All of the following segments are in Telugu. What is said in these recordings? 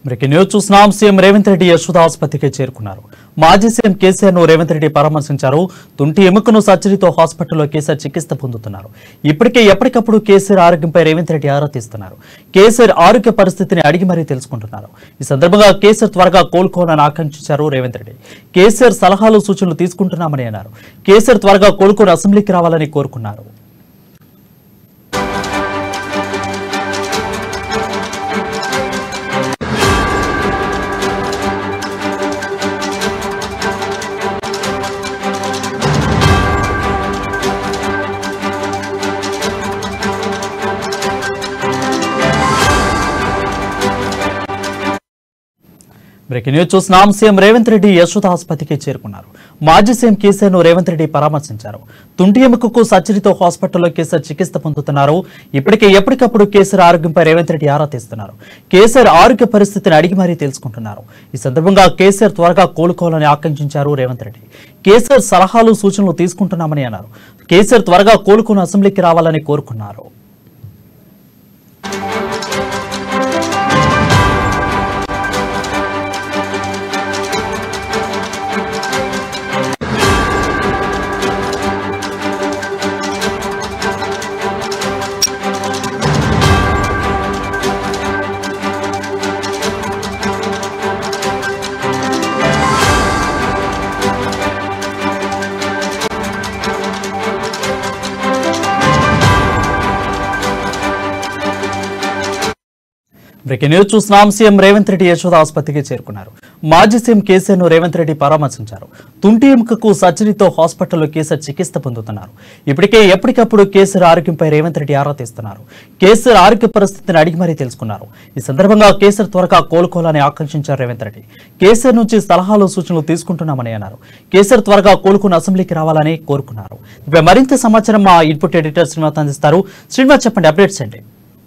బ్రేకింగ్ న్యూస్ చూస్తున్నాం సీఎం రేవంత్ రెడ్డి యశోద ఆసుపత్రికి చేరుకున్నారు మాజీ సీఎం కేసీఆర్ ను రేవంత్ రెడ్డి పరామర్శించారు తుంటి ఎముకను సర్జరీతో హాస్పిటల్లో కేసీఆర్ చికిత్స పొందుతున్నారు ఇప్పటికే ఎప్పటికప్పుడు కేసీఆర్ ఆరోగ్యంపై రేవంత్ రెడ్డి ఆరా తీస్తున్నారు కేసీఆర్ ఆరోగ్య పరిస్థితిని అడిగి మరీ తెలుసుకుంటున్నారు ఈ సందర్భంగా కేసీఆర్ త్వరగా కోలుకోవాలని ఆకాంక్షించారు రేవంత్ రెడ్డి కేసీఆర్ సలహాలు సూచనలు తీసుకుంటున్నామని అన్నారు కేసీఆర్ త్వరగా కోలుకొని అసెంబ్లీకి రావాలని కోరుకున్నారు బ్రేకింగ్ న్యూస్ చూస్తున్నాం సీఎం రేవంత్ రెడ్డి యశోద ఆసుపత్రికి చేరుకున్నారు మాజీ సీఎం కేసీఆర్ ను రేవంత్ రెడ్డి పరామర్శించారు తుంటి ఎముకకు సర్జరీతో హాస్పిటల్లో కేసీఆర్ చికిత్స పొందుతున్నారు ఇప్పటికే ఎప్పటికప్పుడు కేసీఆర్ ఆరోగ్యంపై రేవంత్ రెడ్డి ఆరా తీస్తున్నారు కేసీఆర్ ఆరోగ్య పరిస్థితిని అడిగి మరీ తెలుసుకుంటున్నారు ఈ సందర్భంగా కేసీఆర్ త్వరగా కోలుకోవాలని ఆకాంక్షించారు రేవంత్ రెడ్డి కేసీఆర్ సలహాలు సూచనలు తీసుకుంటున్నామని అన్నారు కేసీఆర్ త్వరగా కోలుకుని అసెంబ్లీకి రావాలని కోరుకున్నారు బ్రేకింగ్ న్యూస్ చూస్తున్నాం సీఎం రేవంత్ రెడ్డి యశోద ఆసుపత్రికి చేరుకున్నారు మాజీ సీఎం కేసీఆర్ ను రేవంత్ రెడ్డి పరామర్శించారు తుంటి ఎముకకు సర్జరీతో హాస్పిటల్లో కేసీఆర్ చికిత్స పొందుతున్నారు ఇప్పటికే ఎప్పటికప్పుడు కేసీఆర్ ఆరోగ్యంపై రేవంత్ రెడ్డి ఆరా తీస్తున్నారు కేసీఆర్ ఆరోగ్య పరిస్థితిని అడిగి మరీ తెలుసుకున్నారు ఈ సందర్భంగా కేసీఆర్ త్వరగా కోలుకోవాలని ఆకాంక్షించారు రేవంత్ రెడ్డి కేసీఆర్ నుంచి సలహాలు సూచనలు తీసుకుంటున్నామని అన్నారు కేసీఆర్ త్వరగా కోలుకుని అసెంబ్లీకి రావాలని కోరుకున్నారు ఇపై మరింత సమాచారం మా ఇన్పుట్ ఎడిటర్ శ్రీనివాస్ అందిస్తారు శ్రీనివాస్ చెప్పండి అప్డేట్స్ అండి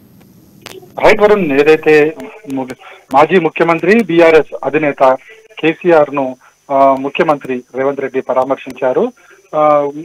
రైట్ వరుణ్ ఏదైతే ము- మాజీ ముఖ్యమంత్రి బీఆర్ఎస్ అధినేత కేసీఆర్ ను ఆ, ముఖ్యమంత్రి రేవంత్ రెడ్డి పరామర్శించారు ఆ,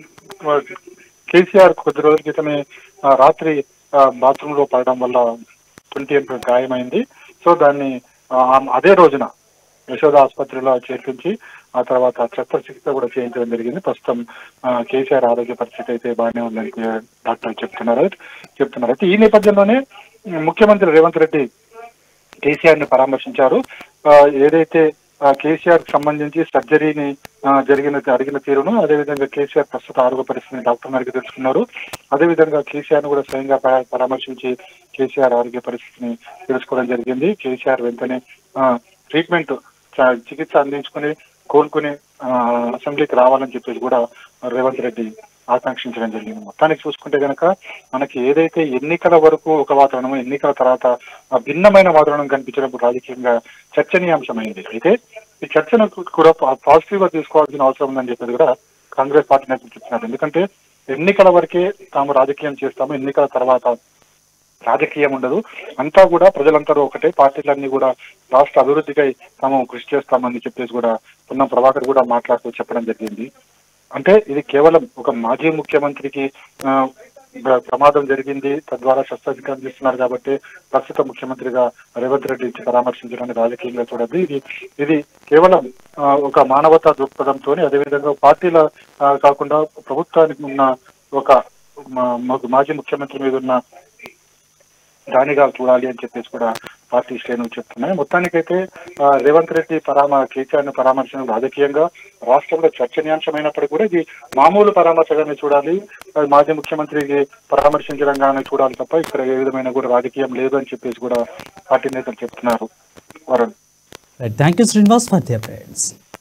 కేసీఆర్ కొద్ది రోజుల క్రితమే ఆ, రాత్రి బాత్రూమ్ లో పడడం వల్ల తుంటి ఎముక గాయమైంది సో దాన్ని ఆ, అదే రోజున యశోద ఆసుపత్రిలో చేర్పించి ఆ తర్వాత శస్త్రచికిత్స కూడా చేయించడం జరిగింది ప్రస్తుతం ఆ, కేసీఆర్ ఆరోగ్య పరిస్థితి అయితే బాగానే ఉందని డాక్టర్ చెప్తున్నారు చెప్తున్నారు అయితే ఈ నేపథ్యంలోనే ముఖ్యమంత్రి రేవంత్ రెడ్డి కేసీఆర్ ని పరామర్శించారు ఆ, ఏదైతే ఆ, కేసీఆర్ కి సంబంధించి సర్జరీని ఆ, జరిగిన అడిగిన తీరును అదేవిధంగా కేసీఆర్ ప్రస్తుత ఆరోగ్య పరిస్థితిని డాక్టర్ గారికి తెలుసుకున్నారు అదేవిధంగా కేసీఆర్ ను కూడా స్వయంగా పరా- పరామర్శించి కేసీఆర్ ఆరోగ్య పరిస్థితిని తెలుసుకోవడం జరిగింది కేసీఆర్ వెంటనే ట్రీట్మెంట్ చికిత్స అందించుకుని కోలుకుని ఆ, అసెంబ్లీకి రావాలని చెప్పేసి కూడా రేవంత్ రెడ్డి ఆకాంక్షించడం జరిగింది మొత్తానికి చూసుకుంటే గనక మనకి ఏదైతే ఎన్నికల వరకు ఒక వాతావరణం ఎన్నికల తర్వాత ఆ భిన్నమైన వాతావరణం కనిపించినప్పుడు రాజకీయంగా చర్చనీయాంశమైంది అయితే ఈ చర్చను కూడా పాజిటివ్ గా తీసుకోవాల్సిన అవసరం ఉందని చెప్పేది కూడా కాంగ్రెస్ పార్టీ నేతలు చెప్తున్నారు ఎందుకంటే ఎన్నికల వరకే తాము రాజకీయం చేస్తాము ఎన్నికల తర్వాత రాజకీయం ఉండదు అంతా కూడా ప్రజలందరూ ఒకటే పార్టీలన్నీ కూడా రాష్ట్ర అభివృద్ధికై తాము కృషి చేస్తామని చెప్పేసి కూడా పొన్నం ప్రభాకర్ కూడా మాట్లాడుతూ చెప్పడం జరిగింది అంటే ఇది కేవలం ఒక మాజీ ముఖ్యమంత్రికి ఆ, ప్ర- ప్రమాదం జరిగింది తద్వారా శస్త్రచికిత్స చేస్తున్నారు కాబట్టి ప్రస్తుత ముఖ్యమంత్రిగా రేవంత్ రెడ్డి ఇచ్చి పరామర్శించడానికి రాజకీయంగా చూడదు ఇది ఇది కేవలం ఆ, ఒక మానవతా దృక్పథంతో అదేవిధంగా పార్టీల ఆ, కాకుండా ప్రభుత్వానికి ఉన్న ఒక మా- మాకు మాజీ ముఖ్యమంత్రి మీద ఉన్న దానిగా చూడాలి అని చెప్పేసి కూడా పార్టీ శ్రేణులు చెప్తున్నాయి మొత్తానికైతే ఆ, రేవంత్ రెడ్డి పరామ కేసీఆర్ ను పరామర్శనం రాజకీయంగా రాష్ట్రంలో చర్చనీయాంశమైనప్పటికీ కూడా ఇది మామూలు పరామర్శగానే చూడాలి ఆ, మాజీ ముఖ్యమంత్రికి పరామర్శించడంగానే చూడాలి తప్ప ఇక్కడ ఏ విధమైన కూడా రాజకీయం లేదు అని చెప్పేసి కూడా పార్టీ నేతలు చెప్తున్నారు Varun thank you Srinivas for the updates